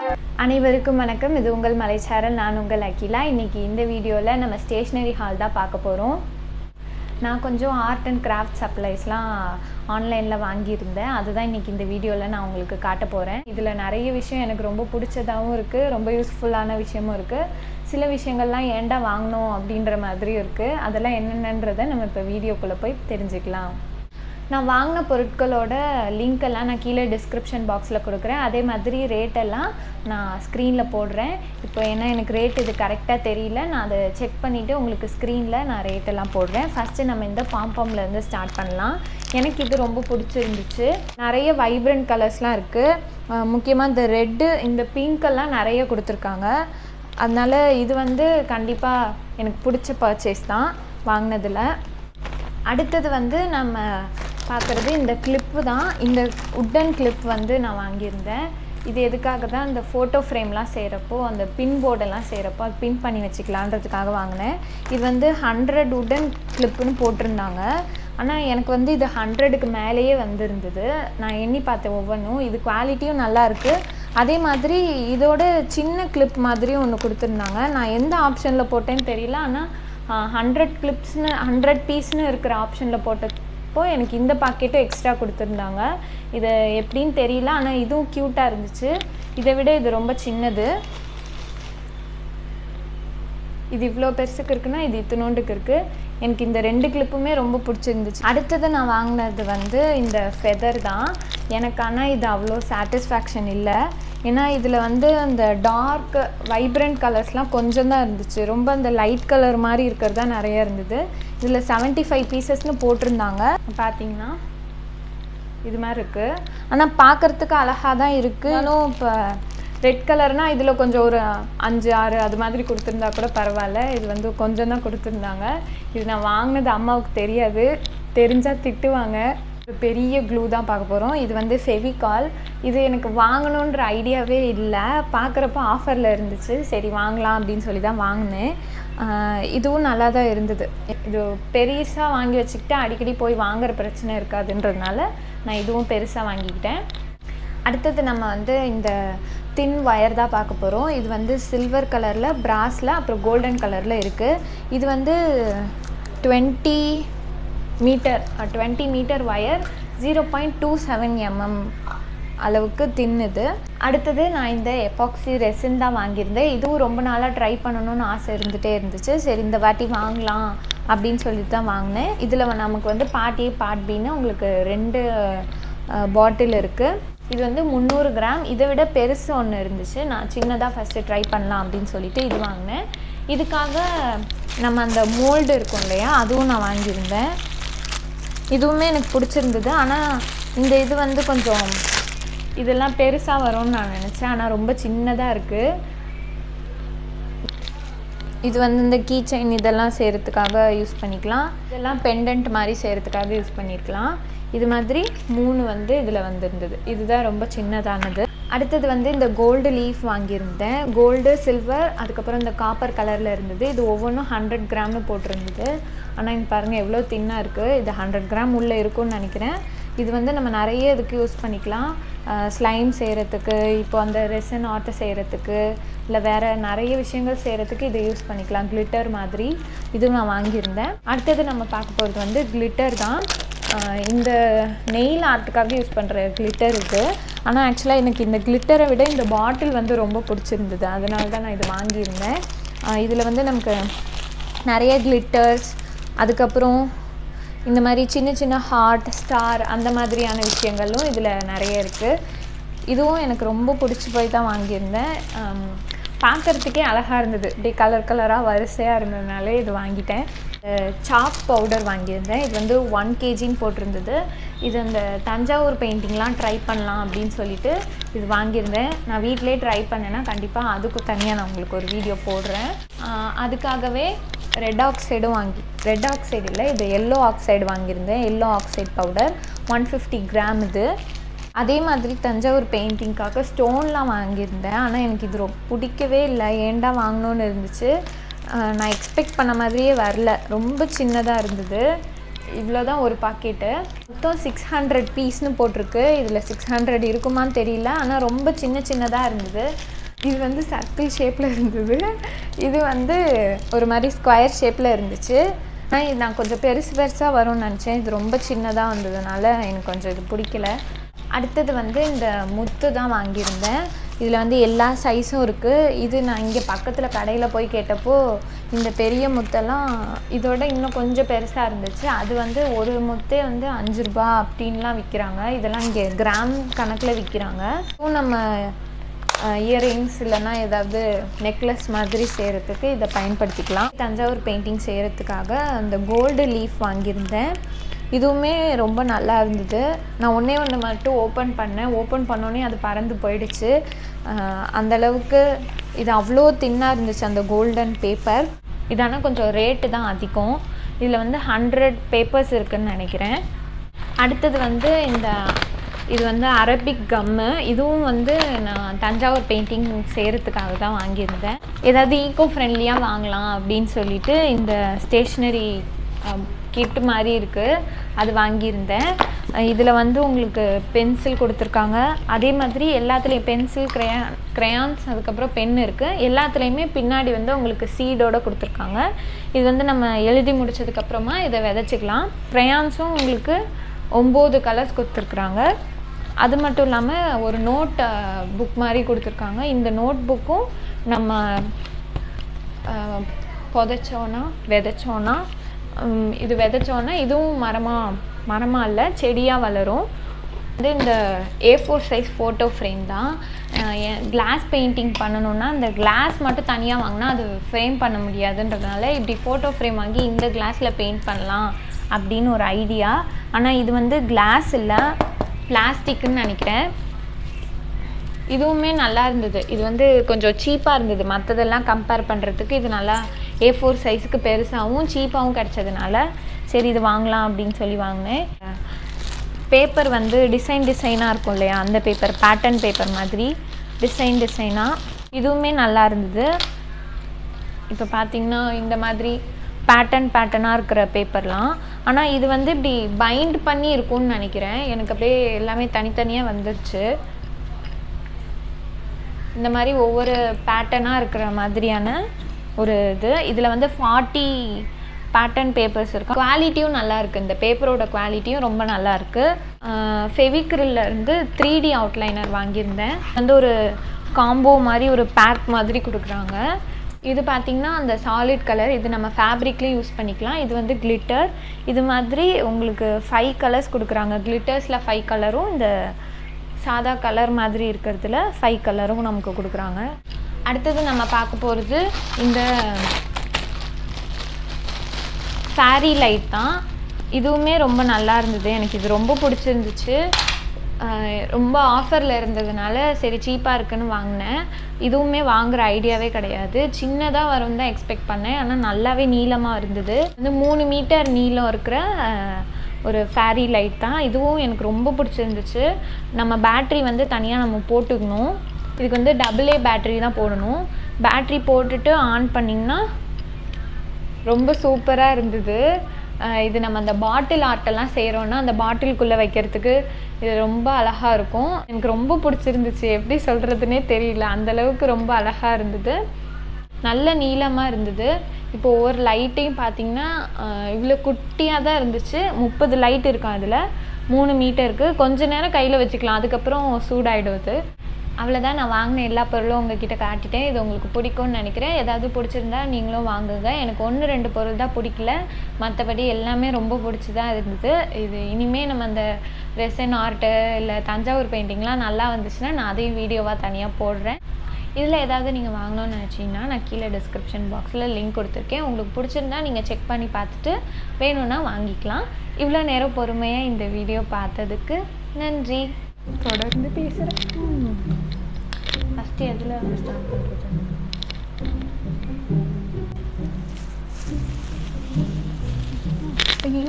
அனைவருக்கும் வணக்கம் இது உங்கள் மலைச்சாரல் நான் உங்கள் அகிலா இன்னைக்கு இந்த வீடியோவில் நம்ம ஸ்டேஷ்னரி ஹால் தான் பார்க்க போகிறோம் நான் கொஞ்சம் ஆர்ட் அண்ட் கிராஃப்ட் சப்ளைஸ்லாம் ஆன்லைனில் வாங்கியிருந்தேன் அதுதான் இன்றைக்கி இந்த வீடியோவில் நான் உங்களுக்கு காட்ட போகிறேன் இதில் நிறைய விஷயம் எனக்கு ரொம்ப பிடிச்சதாகவும் இருக்குது ரொம்ப யூஸ்ஃபுல்லான விஷயமும் இருக்குது சில விஷயங்கள்லாம் ஏன்டா வாங்கணும் அப்படின்ற மாதிரியும் இருக்குது அதெல்லாம் என்னென்னன்றதை நம்ம இப்போ வீடியோக்குள்ளே போய் தெரிஞ்சுக்கலாம் நான் வாங்கின பொருட்களோட லிங்க் எல்லாம் நான் கீழே டிஸ்கிரிப்ஷன் பாக்ஸில் கொடுக்குறேன் அதே மாதிரி ரேட்டெல்லாம் நான் ஸ்க்ரீனில் போடுறேன் இப்போ ஏன்னா எனக்கு ரேட் இது கரெக்டாக தெரியல நான் அதை செக் பண்ணிவிட்டு உங்களுக்கு ஸ்க்ரீனில் நான் ரேட்டெல்லாம் போடுறேன் ஃபஸ்ட்டு நம்ம இந்த பாம்பாம்லேருந்து ஸ்டார்ட் பண்ணலாம் எனக்கு இது ரொம்ப பிடிச்சிருந்துச்சு நிறைய வைப்ரண்ட் கலர்ஸ்லாம் இருக்குது முக்கியமாக இந்த ரெட்டு இந்த பிங்க்கெல்லாம் நிறைய கொடுத்துருக்காங்க அதனால் இது வந்து கண்டிப்பாக எனக்கு பிடிச்ச பர்ச்சேஸ் தான் வாங்கினதில் அடுத்தது வந்து நம்ம பார்க்குறது இந்த கிளிப்பு தான் இந்த உட்டன் கிளிப் வந்து நான் வாங்கியிருந்தேன் இது எதுக்காக தான் இந்த ஃபோட்டோ ஃப்ரேம்லாம் செய்கிறப்போ அந்த பின் போர்டெல்லாம் செய்கிறப்போ அது பின் பண்ணி வச்சுக்கலான்றதுக்காக வாங்கினேன் இது வந்து ஹண்ட்ரட் உட்டன் கிளிப்புன்னு போட்டிருந்தாங்க ஆனால் எனக்கு வந்து இது ஹண்ட்ரடுக்கு மேலேயே வந்திருந்தது நான் எண்ணி பார்த்தேன் ஒவ்வொன்றும் இது குவாலிட்டியும் நல்லா இருக்குது அதே மாதிரி இதோட சின்ன கிளிப் மாதிரியும் ஒன்று கொடுத்துருந்தாங்க நான் எந்த ஆப்ஷனில் போட்டேன்னு தெரியல ஆனால் ஹண்ட்ரட் கிளிப்ஸ்னு ஹண்ட்ரட் பீஸ்னு இருக்கிற ஆப்ஷனில் போட்டப்போ எனக்கு இந்த பாக்கெட்டும் எக்ஸ்ட்ரா கொடுத்துருந்தாங்க இது எப்படின்னு தெரியல ஆனால் இதுவும் க்யூட்டாக இருந்துச்சு இதை விட இது ரொம்ப சின்னது இது இவ்வளோ பெருசுக்கு இருக்குன்னா இது இத்தினோண்டுக்கு இருக்குது எனக்கு இந்த ரெண்டு கிளிப்புமே ரொம்ப பிடிச்சிருந்துச்சு அடுத்தது நான் வாங்கினது வந்து இந்த ஃபெதர் தான் எனக்கு ஆனால் இது அவ்வளோ சாட்டிஸ்ஃபேக்ஷன் இல்லை ஏன்னா இதில் வந்து அந்த டார்க் வைப்ரண்ட் கலர்ஸ்லாம் கொஞ்சம் தான் இருந்துச்சு ரொம்ப அந்த லைட் கலர் மாதிரி இருக்கிறது தான் நிறைய இருந்தது இதில் செவன்ட்டி ஃபைவ் பீசஸ்னு போட்டிருந்தாங்க பார்த்தீங்கன்னா இது மாதிரி இருக்குது ஆனால் பார்க்குறதுக்கு அழகாக தான் இருக்குது ஆனாலும் இப்போ ரெட் கலர்னால் இதில் கொஞ்சம் ஒரு அஞ்சு ஆறு அது மாதிரி கொடுத்துருந்தா கூட பரவாயில்ல இது வந்து கொஞ்சம் தான் கொடுத்துருந்தாங்க இது நான் வாங்கினது அம்மாவுக்கு தெரியாது தெரிஞ்சால் திட்டுவாங்க ஒரு பெரிய க்ளூ தான் பார்க்க போகிறோம் இது வந்து ஃபெவிகால் இது எனக்கு வாங்கணுன்ற ஐடியாவே இல்லை பார்க்குறப்ப ஆஃபரில் இருந்துச்சு சரி வாங்கலாம் அப்படின்னு சொல்லி தான் வாங்கினேன் இதுவும் நல்லா தான் இருந்தது இது பெருசாக வாங்கி வச்சுக்கிட்டு அடிக்கடி போய் வாங்குற பிரச்சனை இருக்காதுன்றதுனால நான் இதுவும் பெருசாக வாங்கிக்கிட்டேன் அடுத்தது நம்ம வந்து இந்த தின் ஒயர் தான் பார்க்க போகிறோம் இது வந்து சில்வர் கலரில் பிராஸில் அப்புறம் கோல்டன் கலரில் இருக்குது இது வந்து twenty metre twenty metre wire zero point two seven mm அளவுக்கு தின்னுது அடுத்தது நான் இந்த எபாக்சி ரெசின் தான் வாங்கியிருந்தேன் இதுவும் ரொம்ப நாளாக ட்ரை பண்ணணும்னு ஆசை இருந்துகிட்டே இருந்துச்சு சரி இந்த வாட்டி வாங்கலாம் அப்படின்னு சொல்லிட்டு தான் வாங்கினேன் இதில் நமக்கு வந்து பார்ட் ஏ பார்ட் பின்னு உங்களுக்கு ரெண்டு பாட்டில் இருக்குது இது வந்து முந்நூறு கிராம் இதை விட பெருசு ஒன்று இருந்துச்சு நான் சின்னதாக ஃபஸ்ட்டு ட்ரை பண்ணலாம் அப்படின்னு சொல்லிட்டு இது வாங்கினேன் இதுக்காக நம்ம அந்த மோல்டு இருக்கும் இல்லையா அதுவும் நான் வாங்கியிருந்தேன் இதுவுமே எனக்கு பிடிச்சிருந்தது ஆனால் இந்த இது வந்து கொஞ்சம் இதெல்லாம் பெருசாக வரும்னு நான் நினச்சேன் ஆனால் ரொம்ப சின்னதாக இருக்குது இது வந்து இந்த கீ செயின் இதெல்லாம் செய்கிறதுக்காக யூஸ் பண்ணிக்கலாம் இதெல்லாம் பெண்டன்ட் மாதிரி செய்கிறதுக்காக யூஸ் பண்ணியிருக்கலாம் இது மாதிரி மூணு வந்து இதில் வந்திருந்தது இதுதான் ரொம்ப சின்னதானது அடுத்தது வந்து இந்த கோல்டு லீஃப் வாங்கியிருந்தேன் கோல்டு சில்வர் அதுக்கப்புறம் இந்த காப்பர் கலரில் இருந்தது இது ஒவ்வொன்றும் ஹண்ட்ரட் கிராம்னு போட்டிருந்தது ஆனால் இங்கே பாருங்கள் எவ்வளோ தின்னாக இருக்குது இது ஹண்ட்ரட் கிராம் உள்ளே இருக்கும்னு நினைக்கிறேன் இது வந்து நம்ம நிறைய இதுக்கு யூஸ் பண்ணிக்கலாம் ஸ்லைம் செய்கிறதுக்கு இப்போ அந்த ரெசன் ஆட்டை செய்கிறதுக்கு இல்லை வேறு நிறைய விஷயங்கள் செய்கிறதுக்கு இதை யூஸ் பண்ணிக்கலாம் கிளிட்டர் மாதிரி இதுவும் நான் வாங்கியிருந்தேன் அடுத்தது நம்ம பார்க்க போகிறது வந்து கிளிட்டர் தான் இந்த நெயில் ஆர்ட்டுக்காக யூஸ் பண்ணுற கிளிட்டர் இது ஆனால் ஆக்சுவலாக எனக்கு இந்த கிளிட்டரை விட இந்த பாட்டில் வந்து ரொம்ப பிடிச்சிருந்தது அதனால தான் நான் இது வாங்கியிருந்தேன் இதில் வந்து நமக்கு நிறைய கிளிட்டர்ஸ் அதுக்கப்புறம் இந்த மாதிரி சின்ன சின்ன ஹார்ட் ஸ்டார் அந்த மாதிரியான விஷயங்களும் இதில் நிறைய இருக்குது இதுவும் எனக்கு ரொம்ப பிடிச்சி போய் தான் வாங்கியிருந்தேன் பார்க்குறதுக்கே அழகாக இருந்தது இப்படி கலர் கலராக வரிசையாக இருந்ததுனாலே இது வாங்கிட்டேன் சாக் பவுடர் வாங்கியிருந்தேன் இது வந்து ஒன் கேஜின்னு போட்டிருந்தது இது அந்த தஞ்சாவூர் பெயிண்டிங்லாம் ட்ரை பண்ணலாம் அப்படின்னு சொல்லிட்டு இது வாங்கியிருந்தேன் நான் வீட்டிலே ட்ரை பண்ணேன்னா கண்டிப்பாக அதுக்கு தனியாக நான் உங்களுக்கு ஒரு வீடியோ போடுறேன் அதுக்காகவே ரெட் ஆக்சைடும் வாங்கி ரெட் ஆக்சைடு இல்லை இது எல்லோ ஆக்சைடு வாங்கியிருந்தேன் yellow oxide powder one fifty gram இது அதே மாதிரி தஞ்சாவூர் பெயிண்டிங்க்காக ஸ்டோன்லாம் வாங்கியிருந்தேன் ஆனால் எனக்கு இது ரொம்ப பிடிக்கவே இல்லை ஏன்டா வாங்கணுன்னு இருந்துச்சு நான் எக்ஸ்பெக்ட் பண்ண மாதிரியே வரல ரொம்ப சின்னதாக இருந்தது இவ்வளோ தான் ஒரு பாக்கெட்டு மொத்தம் சிக்ஸ் ஹண்ட்ரட் பீஸ்னு போட்டிருக்கு இதில் சிக்ஸ் ஹண்ட்ரட் இருக்குமான்னு தெரியல ஆனால் ரொம்ப சின்ன சின்னதாக இருந்தது இது வந்து சர்க்கிள் ஷேப்பில் இருந்தது இது வந்து ஒரு மாதிரி ஸ்கொயர் ஷேப்பில் இருந்துச்சு ஆனால் இது நான் கொஞ்சம் பெருசு பெருசாக வரும்னு நினச்சேன் இது ரொம்ப சின்னதாக வந்ததுனால எனக்கு கொஞ்சம் இது பிடிக்கல அடுத்தது வந்து இந்த முத்து தான் வாங்கியிருந்தேன் இதில் வந்து எல்லா சைஸும் இருக்குது இது நான் இங்கே பக்கத்தில் கடையில் போய் கேட்டப்போ இந்த பெரிய முத்தெல்லாம் இதோட இன்னும் கொஞ்சம் பெருசாக இருந்துச்சு அது வந்து ஒரு முத்தே வந்து அஞ்சு ரூபா அப்படின்லாம் விற்கிறாங்க இதெல்லாம் இங்கே கிராம் கணக்கில் விற்கிறாங்க ஸோ நம்ம இயரிங்ஸ் இல்லைன்னா ஏதாவது நெக்லஸ் மாதிரி செய்கிறதுக்கு இதை பயன்படுத்திக்கலாம் தஞ்சாவூர் பெயிண்டிங் செய்கிறதுக்காக அந்த கோல்டு லீஃப் வாங்கியிருந்தேன் இதுவுமே ரொம்ப நல்லா இருந்தது நான் ஒன்றே ஒன்று மட்டும் ஓப்பன் பண்ணேன் ஓப்பன் பண்ணோன்னே அது பறந்து போயிடுச்சு அஹ் அந்த அளவுக்கு இது அவ்வளோ தின்னாக இருந்துச்சு அந்த கோல்டன் பேப்பர் இது ஆனால் கொஞ்சம் ரேட்டு தான் அதிகம் இதில் வந்து ஹண்ட்ரட் பேப்பர்ஸ் இருக்குன்னு நினைக்கிறேன் அடுத்தது வந்து இந்த இது வந்து அரபிக் கம்மு இதுவும் வந்து நான் தஞ்சாவூர் பெயிண்டிங் செய்கிறதுக்காக தான் வாங்கியிருந்தேன் ஏதாவது ஈகோ ஃப்ரெண்ட்லியாக வாங்கலாம் அப்படின்னு சொல்லிட்டு இந்த ஸ்டேஷ்னரி கிட் மாதிரி இருக்குது அது வாங்கியிருந்தேன் இதில் வந்து உங்களுக்கு பென்சில் கொடுத்துருக்காங்க அதே மாதிரி எல்லாத்துலேயும் பென்சில் க்ரையான் க்ரையான்ஸ் அதுக்கப்புறம் பென் இருக்குது எல்லாத்துலேயுமே பின்னாடி வந்து உங்களுக்கு சீடோட கொடுத்துருக்காங்க இது வந்து நம்ம எழுதி முடிச்சதுக்கப்புறமா இதை விதைச்சிக்கலாம் க்ரையான்ஸும் உங்களுக்கு ஒம்பது கலர்ஸ் கொடுத்துருக்குறாங்க அது மட்டும் இல்லாமல் ஒரு நோட் புக் மாதிரி கொடுத்துருக்காங்க இந்த நோட் புக்கும் நம்ம அஹ், புதைச்சோன்னா விதைச்சோன்னா உம், இது விதைச்சோன்னா இதுவும் மரமாக மரமாக இல்லை செடியாக வளரும் வந்து இந்த A four size photo frame தான் கிளாஸ் பெயிண்டிங் பண்ணணுன்னா இந்த கிளாஸ் மட்டும் தனியாக வாங்கினா அது ஃப்ரேம் பண்ண முடியாதுன்றதுனால இப்படி ஃபோட்டோ ஃப்ரேம் வாங்கி இந்த கிளாஸில் பெயிண்ட் பண்ணலாம் அப்படின்னு ஒரு ஐடியா ஆனால் இது வந்து கிளாஸ் இல்லை பிளாஸ்டிக்குன்னு நினைக்கிறேன் இதுவுமே நல்லா இருந்தது இது வந்து கொஞ்சம் சீப்பாக இருந்தது மற்றதெல்லாம் கம்பேர் பண்ணுறதுக்கு இது நல்லா ஏ ஃபோர் சைஸுக்கு பெருசாகவும் சீப்பாகவும் கிடச்சதுனால சரி இது வாங்கலாம் அப்படின்னு சொல்லி வாங்கினேன் பேப்பர் வந்து டிசைன் டிசைனாக இருக்கும் இல்லையா அந்த பேப்பர் பேட்டர்ன் பேப்பர் மாதிரி டிசைன் டிசைனாக இதுவுமே நல்லா இருந்தது இப்போ பார்த்தீங்கன்னா இந்த மாதிரி பேட்டர்ன் பேட்டர்னாக இருக்கிற பேப்பர்லாம் ஆனால் இது வந்து இப்படி பைண்ட் பண்ணி இருக்கும்னு நினைக்கிறேன் எனக்கு அப்படியே எல்லாமே தனித்தனியாக வந்துருச்சு இந்த மாதிரி ஒவ்வொரு பேட்டர்னாக இருக்கிற மாதிரியான ஒரு இது இதில் வந்து ஃபார்ட்டி பேட்டர்ன் பேப்பர்ஸ் இருக்கு குவாலிட்டியும் நல்லா இருக்குது இந்த பேப்பரோட குவாலிட்டியும் ரொம்ப நல்லா இருக்குது ஃபெவிக்ரில்ல இருந்து த்ரீ டி அவுட்லைனர் வாங்கியிருந்தேன் வந்து ஒரு காம்போ மாதிரி ஒரு பேக் மாதிரி கொடுக்குறாங்க இது பார்த்திங்கன்னா அந்த சாலிட் கலர் இது நம்ம ஃபேப்ரிக்லேயும் யூஸ் பண்ணிக்கலாம் இது வந்து கிளிட்டர் இது மாதிரி உங்களுக்கு ஃபைவ் கலர்ஸ் கொடுக்குறாங்க கிளிட்டர்ஸில் ஃபைவ் கலரும் இந்த சாதா கலர் மாதிரி இருக்கிறதுல ஃபைவ் கலரும் நமக்கு கொடுக்குறாங்க அடுத்தது நம்ம பார்க்க போகிறது இந்த ஃபேரி லைட் தான் இதுவுமே ரொம்ப நல்லா இருந்தது எனக்கு இது ரொம்ப பிடிச்சிருந்துச்சு ஆஹ் ரொம்ப ஆஃபரில் இருந்ததுனால சரி சீப்பாக இருக்குன்னு வாங்கினேன் இதுவுமே வாங்குற ஐடியாவே கிடையாது சின்னதாக வரும் தான் எக்ஸ்பெக்ட் பண்ணேன் ஆனால் நல்லாவே நீளமாக இருந்தது வந்து மூணு மீட்டர் நீளம் இருக்கிற ஆஹ், ஒரு ஃபேரி லைட் தான் இதுவும் எனக்கு ரொம்ப பிடிச்சிருந்துச்சு நம்ம பேட்ரி வந்து தனியாக நம்ம போட்டுக்கணும் இதுக்கு வந்து டபுள் ஏ பேட்ரி தான் போடணும் பேட்ரி போட்டுட்டு ஆன் பண்ணிங்கன்னா ரொம்ப சூப்பராக இருந்தது அஹ் இது நம்ம அந்த பாட்டில் ஆர்ட்டெல்லாம் செய்கிறோன்னா அந்த பாட்டிலுக்குள்ளே வைக்கிறதுக்கு இது ரொம்ப அழகாக இருக்கும் எனக்கு ரொம்ப பிடிச்சிருந்துச்சு எப்படி சொல்கிறதுனே தெரியல அந்த அளவுக்கு ரொம்ப அழகாக இருந்தது நல்ல நீளமாக இருந்தது இப்போ ஒவ்வொரு லைட்டையும் பார்த்தீங்கன்னா இவ்வளோ குட்டியாக தான் இருந்துச்சு முப்பது லைட் இருக்கும் அதில் மூணு மீட்டருக்கு கொஞ்ச நேரம் கையில் வச்சுக்கலாம் அதுக்கப்புறம் சூடாயிடும் அது அவ்வளோதான் நான் வாங்கின எல்லா பொருளும் உங்ககிட்ட காட்டிட்டேன் இது உங்களுக்கு பிடிக்கும்னு நினைக்கிறேன் ஏதாவது பிடிச்சிருந்தா நீங்களும் வாங்குங்க எனக்கு ஒன்று ரெண்டு பொருள் தான் பிடிக்கல மற்றபடி எல்லாமே ரொம்ப பிடிச்சி தான் இருந்தது இது இனிமேல் நம்ம அந்த ரெசன் ஆர்ட்டு இல்லை தஞ்சாவூர் பெயிண்டிங்லாம் நல்லா வந்துச்சுன்னா நான் அதையும் வீடியோவாக தனியாக போடுறேன் இதில் ஏதாவது நீங்கள் வாங்கணும்னு நினச்சிங்கன்னா நான் கீழே டிஸ்கிரிப்ஷன் பாக்ஸில் லிங்க் கொடுத்துருக்கேன் உங்களுக்கு பிடிச்சிருந்தா நீங்கள் செக் பண்ணி பார்த்துட்டு வேணும்னா வாங்கிக்கலாம் இவ்வளோ நேரம் பொறுமையாக இந்த வீடியோ பார்த்ததுக்கு நன்றி தொடர்ந்து பேசுகிறேன் ஃபஸ்ட்டு எதில் வந்து ஸ்டார்ட் பண்ணுறது ஐயோ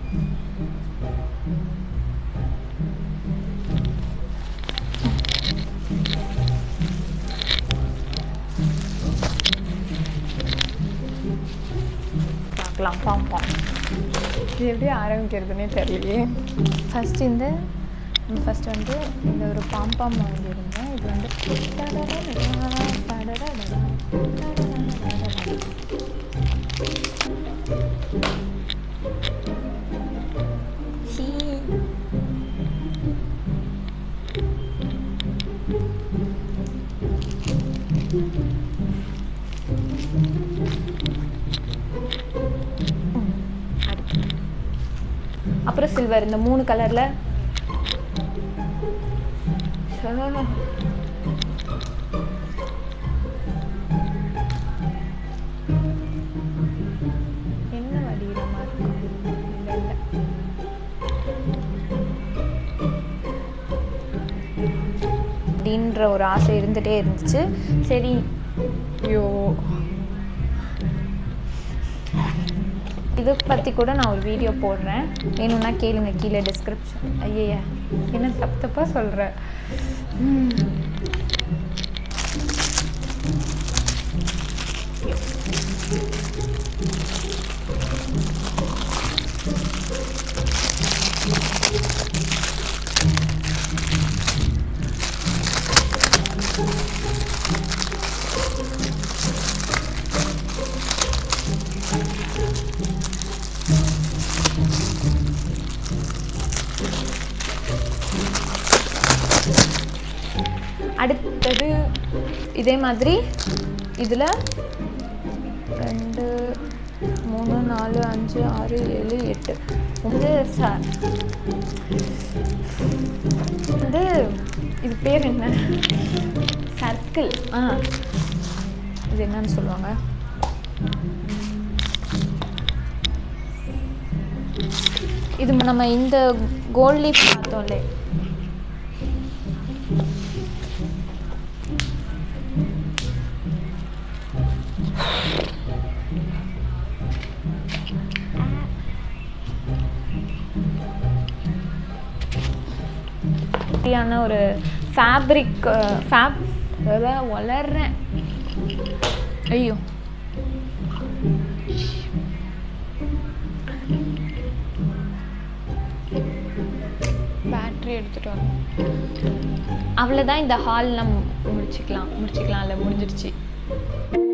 பார்க்கலாம் பார்ப்போம் இது எப்படி ஆரம்பிக்கிறதுனே தெரியலையே ஃபஸ்ட் இந்த ஃபஸ்ட் வந்து இந்த ஒரு பாம்பாம் வாங்கியிருந்தேன் இது வந்து ஹீ. ம், அடுத்து. அப்புறம் சில்வர் இந்த மூணு கலர்ல என்ன வடிவமா இருக்கும் இல்ல இல்ல அப்படின்ற ஒரு ஆசை இருந்துட்டே இருந்துச்சு சரி ஐயோ இதை பற்றி கூட நான் ஒரு வீடியோ போடுறேன் வேணும்னா கேளுங்க கீழே டிஸ்கிரிப்ஷன் ஐயய்யா என்ன தப்பு தப்பாக சொல்கிறேன் அடுத்தது இதே மாதிரி இதில் ரெண்டு மூணு நாலு அஞ்சு ஆறு ஏழு எட்டு வந்து ச வந்து இது பேர் என்ன சர்க்கிள் ஆ இது என்னன்னு சொல்லுவாங்க இது நம்ம இந்த கோல்ட் லீஃப் பார்த்தோம்லே மாதிரியான ஒரு ஃபேப்ரிக் ஃபேப் வளர்றேன் ஐயோ பேட்ரி எடுத்துட்டு வரணும் அவ்வளோதான் இந்த ஹால் நம்ம முடிச்சுக்கலாம் முடிச்சுக்கலாம் இல்லை முடிஞ்சிடுச்சு